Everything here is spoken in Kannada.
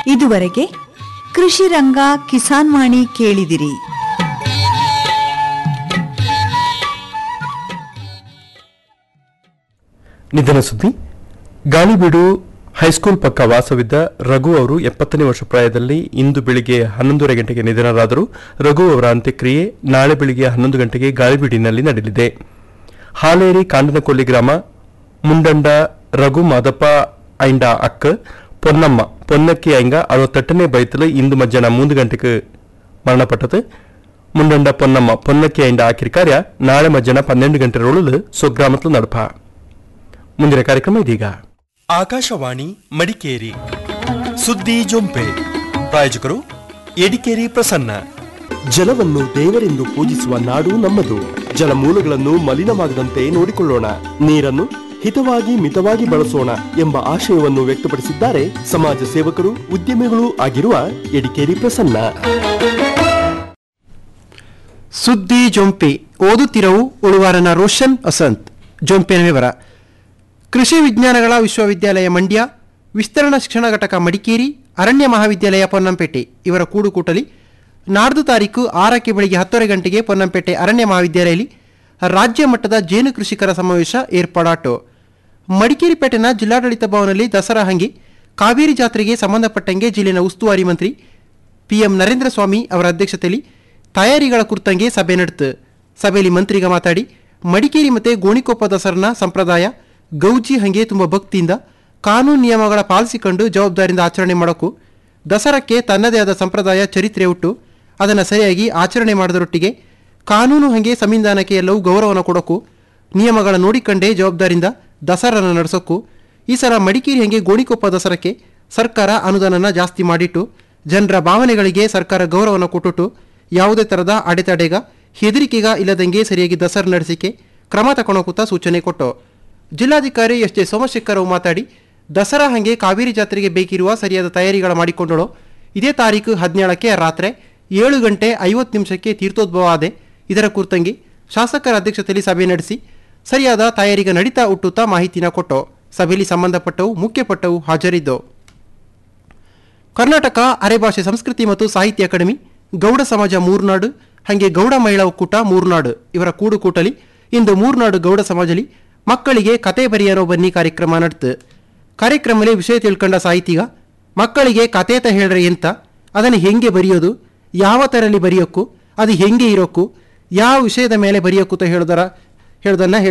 ಇದುವರೆಗೆ ಕೃಷಿ ರಂಗ ಕಿಸಾನ್ ವಾಣಿ ಕೇಳಿದಿರಿ ನಿಧನ ಸುದ್ದಿ ಗಾಳಿಬೀಡು ಹೈಸ್ಕೂಲ್ ಪಕ್ಕ ವಾಸವಿದ್ದ ರಘು ಅವರು ಎಪ್ಪತ್ತನೇ ವರ್ಷ ಪ್ರಾಯದಲ್ಲಿ ಇಂದು ಬೆಳಿಗ್ಗೆ ಹನ್ನೊಂದೂವರೆ ಗಂಟೆಗೆ ನಿಧನರಾದರು ರಘು ಅವರ ಅಂತ್ಯಕ್ರಿಯೆ ನಾಳೆ ಬೆಳಿಗ್ಗೆ ಹನ್ನೊಂದು ಗಂಟೆಗೆ ಗಾಳಿಬೀಡಿನಲ್ಲಿ ನಡೆಯಲಿದೆ ಹಾಲೇರಿ ಕಾಂಡನಕೊಲ್ಲಿ ಗ್ರಾಮ ಮುಂಡಂಡ ರಘು ಮಾದಪ್ಪ ಐಂಡ ಅಕ್ಕ ಪೊನ್ನಮ್ಮ ಪೊನ್ನಕ್ಕಿ ಐಂಗ ಅರವತ್ತೆಟ್ಟನೇ ಬೈತಲು ಇಂದು ಮಧ್ಯಾಹ್ನ ಮೂರು ಗಂಟೆಗೆ ಮರಣಪಟ್ಟது ಮುಂಡಂಡ ಪೊನ್ನಮ್ಮ ಪೊನ್ನಕ್ಕಿ ಐಂಡ ಆಕಿರಿ ಕಾರ್ಯ ನಾಳೆ ಮಧ್ಯಾಹ್ನ ಪನ್ನೆರಡು ಗಂಟೆ ರೋಳಲು ಸ್ವಗ್ರಾಮத்தில் ನಡಪ ಮುಂದಿನ ಕಾರ್ಯಕ್ರಮ ಇದೀಗ ಆಕಾಶವಾಣಿ ಮಡಿಕೇರಿ ಸುದ್ದಿ ಜೊಂಪೆ ಪ್ರಾಯೋಜಕರು ಎಡಿಕೇರಿ ಪ್ರಸನ್ನ ಜಲವನ್ನು ದೇವರೆಂದು ಪೂಜಿಸುವ ನಾಡು ನಮ್ಮದು ಜಲಮೂಲಗಳನ್ನು ಮಲಿನವಾಗದಂತೆ ನೋಡಿಕೊಳ್ಳೋಣ ನೀರನ್ನು ಹಿತವಾಗಿ ಮಿತವಾಗಿ ಬಳಸೋಣ ಎಂಬ ಆಶಯವನ್ನು ವ್ಯಕ್ತಪಡಿಸಿದ್ದಾರೆ ಸಮಾಜ ಸೇವಕರು ಉದ್ಯಮಿಗಳು ಆಗಿರುವ ಎಡಿಕೇರಿ ಪ್ರಸನ್ನ ಸುದ್ದಿ ಜೊಂಪೆ ಓದುತ್ತಿರವು ಉಳುವಾರನ ರೋಷನ್ ಅಸಂತ್ ಜೊಂಪೆನ ವಿವರ ಕೃಷಿ ವಿಜ್ಞಾನಗಳ ವಿಶ್ವವಿದ್ಯಾಲಯ ಮಂಡ್ಯ ವಿಸ್ತರಣಾ ಶಿಕ್ಷಣ ಘಟಕ ಮಡಿಕೇರಿ ಅರಣ್ಯ ಮಹಾವಿದ್ಯಾಲಯ ಪೊನ್ನಂಪೇಟೆ ಇವರ ಕೂಡುಕೂಟಲಿ ನಾಡ್ದು ತಾರೀಕು ಆರಕ್ಕೆ ಬೆಳಿಗ್ಗೆ ಹತ್ತುವರೆ ಗಂಟೆಗೆ ಪೊನ್ನಂಪೇಟೆ ಅರಣ್ಯ ಮಹಾವಿದ್ಯಾಲಯದಲ್ಲಿ ರಾಜ್ಯ ಮಟ್ಟದ ಜೇನು ಕೃಷಿಕರ ಸಮಾವೇಶ ಏರ್ಪಾಡಾಟು ಮಡಿಕೇರಿ ಪೇಟೆನ ಜಿಲ್ಲಾಡಳಿತ ಭವನದಲ್ಲಿ ದಸರಾ ಹಂಗಿ ಕಾವೇರಿ ಜಾತ್ರೆಗೆ ಸಂಬಂಧಪಟ್ಟಂಗೆ ಜಿಲ್ಲೆನ ಉಸ್ತುವಾರಿ ಮಂತ್ರಿ ಪಿಎಂ ನರೇಂದ್ರ ಸ್ವಾಮಿ ಅವರ ಅಧ್ಯಕ್ಷತೆಯಲ್ಲಿ ತಯಾರಿಗಳ ಕುರಿತಂಗೆ ಸಭೆ ನಡೆತು ಸಭೆಯಲ್ಲಿ ಮಂತ್ರಿಗ ಮಾತಾಡಿ ಮಡಿಕೇರಿ ಮತ್ತು ಗೋಣಿಕೊಪ್ಪ ದಸರನ ಸಂಪ್ರದಾಯ ಗೌಜಿ ಹಂಗೆ ತುಂಬ ಭಕ್ತಿಯಿಂದ ಕಾನೂನು ನಿಯಮಗಳ ಪಾಲಿಸಿಕೊಂಡು ಜವಾಬ್ದಾರಿಯಿಂದ ಆಚರಣೆ ಮಾಡೋಕ್ಕೂ ದಸರಕ್ಕೆ ತನ್ನದೇ ಆದ ಸಂಪ್ರದಾಯ ಚರಿತ್ರೆ ಉಟ್ಟು ಅದನ್ನು ಸರಿಯಾಗಿ ಆಚರಣೆ ಮಾಡೋದರೊಟ್ಟಿಗೆ ಕಾನೂನು ಹಂಗೆ ಸಂವಿಧಾನಕ್ಕೆ ಎಲ್ಲವೂ ಗೌರವನ ಕೊಡೋಕ್ಕೂ ನಿಯಮಗಳ ನೋಡಿಕೊಂಡೇ ಜವಾಬ್ದಾರಿಯಿಂದ ದಸರನ ನಡೆಸೋಕ್ಕೂ ಈ ಸಲ ಮಡಿಕೇರಿ ಹಂಗೆ ಗೋಣಿಕೊಪ್ಪ ದಸರಕ್ಕೆ ಸರ್ಕಾರ ಅನುದಾನನ ಜಾಸ್ತಿ ಮಾಡಿಟ್ಟು ಜನರ ಭಾವನೆಗಳಿಗೆ ಸರ್ಕಾರ ಗೌರವನ ಕೊಟ್ಟುಟ್ಟು ಯಾವುದೇ ಥರದ ಅಡೆತಡೆಗ ಹೆದರಿಕೆಗ ಇಲ್ಲದಂಗೆ ಸರಿಯಾಗಿ ದಸರಾ ನಡೆಸಿಕೆ ಕ್ರಮ ತಗೊಳಕೂತ ಸೂಚನೆ ಕೊಟ್ಟು ಜಿಲ್ಲಾಧಿಕಾರಿ ಎಸ್ ಜೆ ಸೋಮಶೇಖರ್ ಅವರು ಮಾತಾಡಿ ದಸರಾ ಹಂಗೆ ಕಾವೇರಿ ಜಾತ್ರೆಗೆ ಬೇಕಿರುವ ಸರಿಯಾದ ತಯಾರಿಗಳ ಮಾಡಿಕೊಂಡಳು ಇದೇ ತಾರೀಕು ಹದಿನೇಳಕ್ಕೆ ರಾತ್ರಿ ಏಳು ಗಂಟೆ ಐವತ್ತು ನಿಮಿಷಕ್ಕೆ ತೀರ್ಥೋದ್ಭವ ಆದೆ ಇದರ ಕುರಿತಂಗೆ ಶಾಸಕರ ಅಧ್ಯಕ್ಷತೆಯಲ್ಲಿ ಸಭೆ ನಡೆಸಿ ಸರಿಯಾದ ತಯಾರಿಗ ನಡೀತಾ ಹುಟ್ಟುತ್ತಾ ಮಾಹಿತಿನ ಕೊಟ್ಟು ಸಭೆಯಲ್ಲಿ ಸಂಬಂಧಪಟ್ಟವು ಮುಖ್ಯಪಟ್ಟವು ಹಾಜರಿದ್ದವು ಕರ್ನಾಟಕ ಅರೆಭಾಷೆ ಸಂಸ್ಕೃತಿ ಮತ್ತು ಸಾಹಿತ್ಯ ಅಕಾಡೆಮಿ ಗೌಡ ಸಮಾಜ ಮೂರ್ನಾಡು ಹಾಗೆ ಗೌಡ ಮಹಿಳಾ ಒಕ್ಕೂಟ ಮೂರ್ನಾಡು ಇವರ ಕೂಡುಕೂಟಲಿ ಇಂದು ಮೂರ್ನಾಡು ಗೌಡ ಸಮಾಜಲಿ ಮಕ್ಕಳಿಗೆ ಕತೆ ಬರೆಯರೋ ಬನ್ನಿ ಕಾರ್ಯಕ್ರಮ ನಡೆತು ಕಾರ್ಯಕ್ರಮದಲ್ಲಿ ವಿಷಯ ತಿಳ್ಕೊಂಡ ಸಾಹಿತಿಗ ಮಕ್ಕಳಿಗೆ ಕತೆ ತ ಹೇಳ್ರೆ ಎಂತ ಅದನ್ನು ಹೆಂಗೆ ಬರೆಯೋದು ಯಾವ ಥರಲ್ಲಿ ಬರೆಯೋಕ್ಕೂ ಅದು ಹೆಂಗೆ ಇರೋಕ್ಕೂ ಯಾವ ವಿಷಯದ ಮೇಲೆ ಬರೆಯೋಕ್ಕೂ ಅಂತ ಹೇಳೋದರ ಹೇಳೋದನ್ನ